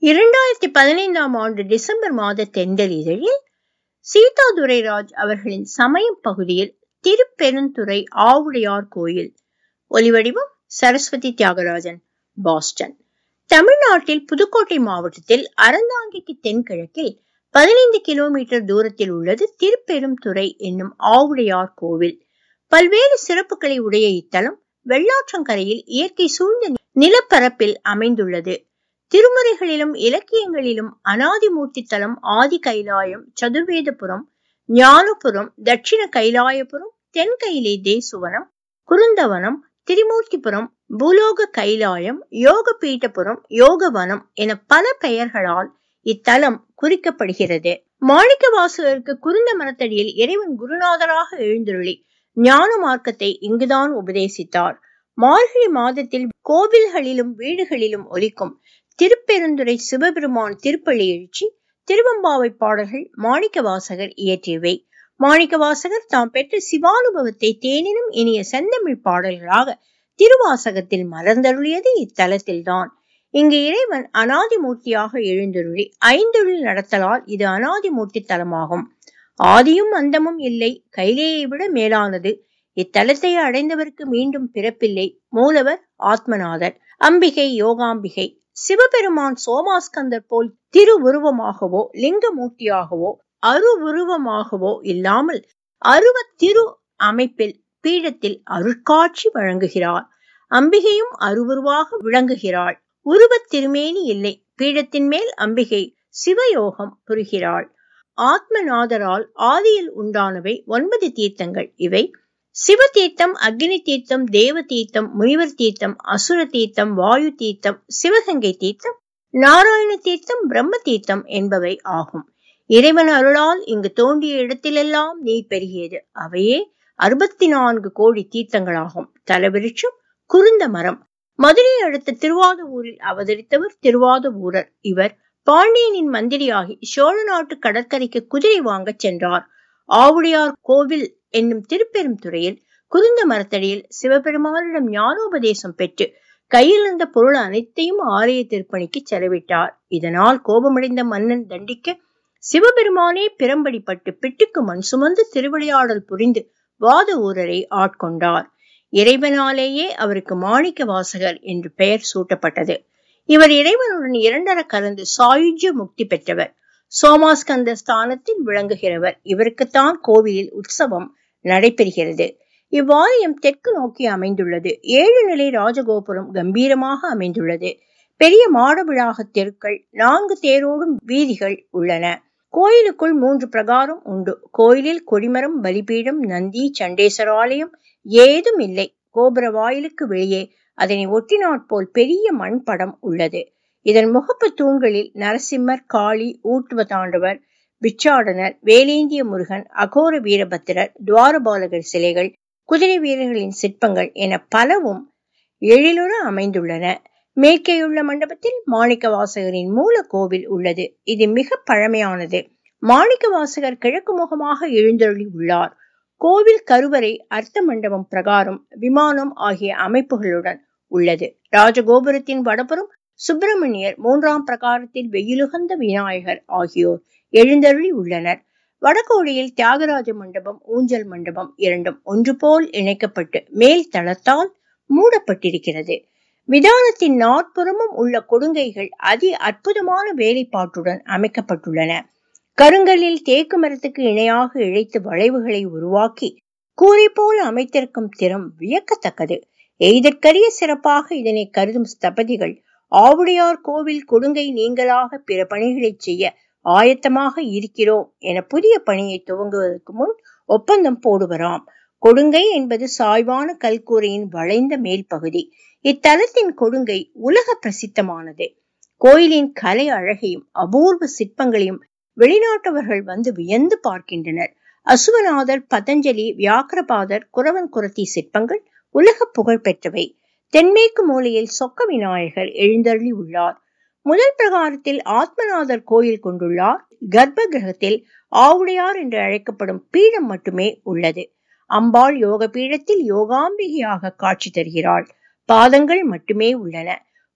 இரண்டாயிரத்தி பதினைந்தாம் ஆண்டு டிசம்பர் மாத தென்றல் இதழில் சீதா துரைராஜ் அவர்களின் சமயம் பகுதியில் திருப்பெருந்துறை ஆவுடையார் கோயில் ஒலிவடிவம் சரஸ்வதி தியாகராஜன் பாஸ்டன் தமிழ்நாட்டில் புதுக்கோட்டை மாவட்டத்தில் அறந்தாங்கிக்கு தென்கிழக்கில் பதினைந்து கிலோமீட்டர் தூரத்தில் உள்ளது திருப்பெருந்துறை என்னும் ஆவுடையார் கோவில் பல்வேறு சிறப்புகளை உடைய இத்தலம் வெள்ளாற்றங்கரையில் இயற்கை சூழ்ந்த நிலப்பரப்பில் அமைந்துள்ளது திருமுறைகளிலும் இலக்கியங்களிலும் அனாதிமூர்த்தி தலம் ஆதி கைலாயம் சதுர்வேதபுரம் ஞானபுரம் தட்சிண கைலாயபுரம் தென் கைலை தேசுவனம் குருந்தவனம் திரிமூர்த்திபுரம் பூலோக கைலாயம் யோக பீட்டபுரம் யோகவனம் என பல பெயர்களால் இத்தலம் குறிக்கப்படுகிறது மாணிக்க வாசகருக்கு குருந்த மரத்தடியில் இறைவன் குருநாதராக எழுந்தருளி ஞான மார்க்கத்தை இங்குதான் உபதேசித்தார் மார்கழி மாதத்தில் கோவில்களிலும் வீடுகளிலும் ஒலிக்கும் திருப்பெருந்துறை சிவபெருமான் திருப்பள்ளி எழுச்சி திருவம்பாவை பாடல்கள் மாணிக்க வாசகர் இயற்றியவை மாணிக்க வாசகர் தாம் பெற்ற சிவானுபவத்தை தேனினும் இனிய செந்தமிழ் பாடல்களாக திருவாசகத்தில் மலர்ந்தருளியது இத்தலத்தில்தான் இங்கு இறைவன் அனாதிமூர்த்தியாக எழுந்தருளி ஐந்தொழில் நடத்தலால் இது அனாதிமூர்த்தி தலமாகும் ஆதியும் அந்தமும் இல்லை கைலேயை விட மேலானது இத்தலத்தை அடைந்தவருக்கு மீண்டும் பிறப்பில்லை மூலவர் ஆத்மநாதர் அம்பிகை யோகாம்பிகை சிவபெருமான் சோமாஸ்கந்தர் போல் திருவுருவமாகவோ லிங்கமூர்த்தியாகவோ அருவுருவமாகவோ இல்லாமல் அருவ திரு அமைப்பில் பீடத்தில் அருட்காட்சி வழங்குகிறார் அம்பிகையும் அருவுருவாக விளங்குகிறாள் உருவத் திருமேனி இல்லை பீடத்தின் மேல் அம்பிகை சிவயோகம் புரிகிறாள் ஆத்மநாதரால் ஆதியில் உண்டானவை ஒன்பது தீர்த்தங்கள் இவை சிவ தீர்த்தம் அக்னி தீர்த்தம் தேவ தீர்த்தம் முனிவர் தீர்த்தம் அசுர தீர்த்தம் வாயு தீர்த்தம் சிவகங்கை தீர்த்தம் நாராயண தீர்த்தம் பிரம்ம தீர்த்தம் என்பவை ஆகும் இறைவன் அருளால் இங்கு தோன்றிய இடத்திலெல்லாம் நீர் பெருகியது அவையே அறுபத்தி நான்கு கோடி தீர்த்தங்களாகும் தலவிருட்சம் குருந்த மரம் மதுரை அடுத்த திருவாதூரில் அவதரித்தவர் திருவாதூரர் இவர் பாண்டியனின் மந்திரியாகி சோழ நாட்டு கடற்கரைக்கு குதிரை வாங்கச் சென்றார் ஆவுடையார் கோவில் என்னும் திருப்பெருந்துறையில் குருந்த மரத்தடியில் சிவபெருமானிடம் ஞானோபதேசம் பெற்று கையில் இருந்த பொருள் அனைத்தையும் ஆலய திருப்பணிக்கு செலவிட்டார் இதனால் கோபமடைந்த மன்னன் தண்டிக்க சிவபெருமானே பிறம்படிப்பட்டு பிட்டுக்கு மண் சுமந்து திருவிளையாடல் புரிந்து வாத ஊரரை ஆட்கொண்டார் இறைவனாலேயே அவருக்கு மாணிக்க வாசகர் என்று பெயர் சூட்டப்பட்டது இவர் இறைவனுடன் இரண்டர கலந்து சாயுஜ்ய முக்தி பெற்றவர் சோமாஸ்கந்த ஸ்தானத்தில் விளங்குகிறவர் இவருக்குத்தான் கோவிலில் உற்சவம் நடைபெறுகிறது இவ்வாலயம் தெற்கு நோக்கி அமைந்துள்ளது ஏழு நிலை ராஜகோபுரம் கம்பீரமாக அமைந்துள்ளது பெரிய மாடவிழாக தெருக்கள் நான்கு தேரோடும் வீதிகள் உள்ளன கோயிலுக்குள் மூன்று பிரகாரம் உண்டு கோயிலில் கொடிமரம் பலிபீடம் நந்தி சண்டேசர் ஆலயம் ஏதும் இல்லை கோபுர வாயிலுக்கு வெளியே அதனை ஒட்டினாற் போல் பெரிய மண் படம் உள்ளது இதன் முகப்பு தூண்களில் நரசிம்மர் காளி ஊட்டுவ தாண்டவர் பிச்சாடனர் வேலேந்திய முருகன் அகோர வீரபத்திரர் துவாரபாலகர் சிலைகள் குதிரை வீரர்களின் சிற்பங்கள் என பலவும் எழிலுற அமைந்துள்ளன மேற்கேயுள்ள மண்டபத்தில் மாணிக்க வாசகரின் மூல கோவில் உள்ளது இது மிக பழமையானது மாணிக்க வாசகர் கிழக்கு முகமாக எழுந்தருளி உள்ளார் கோவில் கருவறை அர்த்த மண்டபம் பிரகாரம் விமானம் ஆகிய அமைப்புகளுடன் உள்ளது ராஜகோபுரத்தின் வடபுறம் சுப்பிரமணியர் மூன்றாம் பிரகாரத்தில் வெயிலுகந்த விநாயகர் ஆகியோர் எழுந்தருளி உள்ளனர் வடகோடியில் தியாகராஜ மண்டபம் ஊஞ்சல் மண்டபம் இரண்டும் ஒன்று போல் இணைக்கப்பட்டு மேல் தளத்தால் மூடப்பட்டிருக்கிறது விதானத்தின் நாற்புறமும் உள்ள கொடுங்கைகள் அதி அற்புதமான வேலைப்பாட்டுடன் அமைக்கப்பட்டுள்ளன கருங்கல்லில் தேக்கு மரத்துக்கு இணையாக இழைத்து வளைவுகளை உருவாக்கி கூரை போல் அமைத்திருக்கும் திறம் வியக்கத்தக்கது எய்தற்கரிய சிறப்பாக இதனை கருதும் ஸ்தபதிகள் ஆவுடையார் கோவில் கொடுங்கை நீங்களாக பிற பணிகளை செய்ய ஆயத்தமாக இருக்கிறோம் என புதிய பணியை துவங்குவதற்கு முன் ஒப்பந்தம் போடுவராம் கொடுங்கை என்பது சாய்வான கல்கூரையின் வளைந்த மேல் பகுதி இத்தலத்தின் கொடுங்கை உலக பிரசித்தமானது கோயிலின் கலை அழகையும் அபூர்வ சிற்பங்களையும் வெளிநாட்டவர்கள் வந்து வியந்து பார்க்கின்றனர் அசுவநாதர் பதஞ்சலி வியாக்கரபாதர் குரவன் குரத்தி சிற்பங்கள் உலக புகழ் பெற்றவை தென்மேற்கு மூலையில் சொக்க விநாயகர் எழுந்தருளி உள்ளார் முதல் பிரகாரத்தில் ஆத்மநாதர் கோயில் கொண்டுள்ளார் கர்ப்ப கிரகத்தில் ஆவுடையார் என்று அழைக்கப்படும் பீடம் மட்டுமே உள்ளது அம்பாள் யோக பீடத்தில் யோகாம்பிகையாக காட்சி தருகிறாள் பாதங்கள் மட்டுமே உள்ளன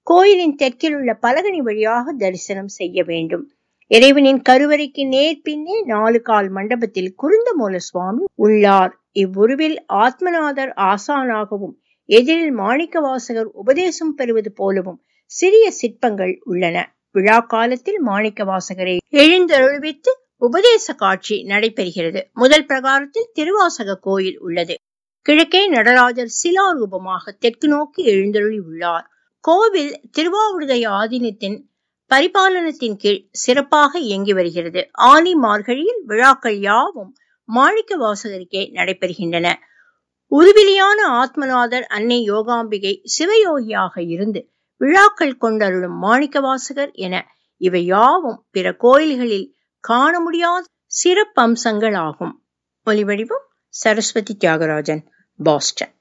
கோயிலின் தெற்கில் உள்ள பலகனி வழியாக தரிசனம் செய்ய வேண்டும் இறைவனின் கருவறைக்கு நேர் பின்னே நாலு கால் மண்டபத்தில் குருந்தமூல சுவாமி உள்ளார் இவ்வுருவில் ஆத்மநாதர் ஆசானாகவும் எதிரில் மாணிக்க வாசகர் உபதேசம் பெறுவது போலவும் சிறிய சிற்பங்கள் உள்ளன விழா காலத்தில் மாணிக்க வாசகரை எழுந்தருள்வித்து உபதேச காட்சி நடைபெறுகிறது முதல் பிரகாரத்தில் திருவாசக கோயில் உள்ளது கிழக்கே நடராஜர் சிலாரூபமாக தெற்கு நோக்கி எழுந்தருளி உள்ளார் கோவில் திருவாவூர்தை ஆதீனத்தின் பரிபாலனத்தின் கீழ் சிறப்பாக இயங்கி வருகிறது ஆனி மார்கழியில் விழாக்கள் யாவும் மாணிக்க வாசகருக்கே நடைபெறுகின்றன உருவிலியான ஆத்மநாதர் அன்னை யோகாம்பிகை சிவயோகியாக இருந்து விழாக்கள் கொண்டருளும் மாணிக்க வாசகர் என இவை யாவும் பிற கோயில்களில் காண முடியாத சிறப்பம்சங்களாகும் ஒலிவடிவம் சரஸ்வதி தியாகராஜன் பாஸ்டன்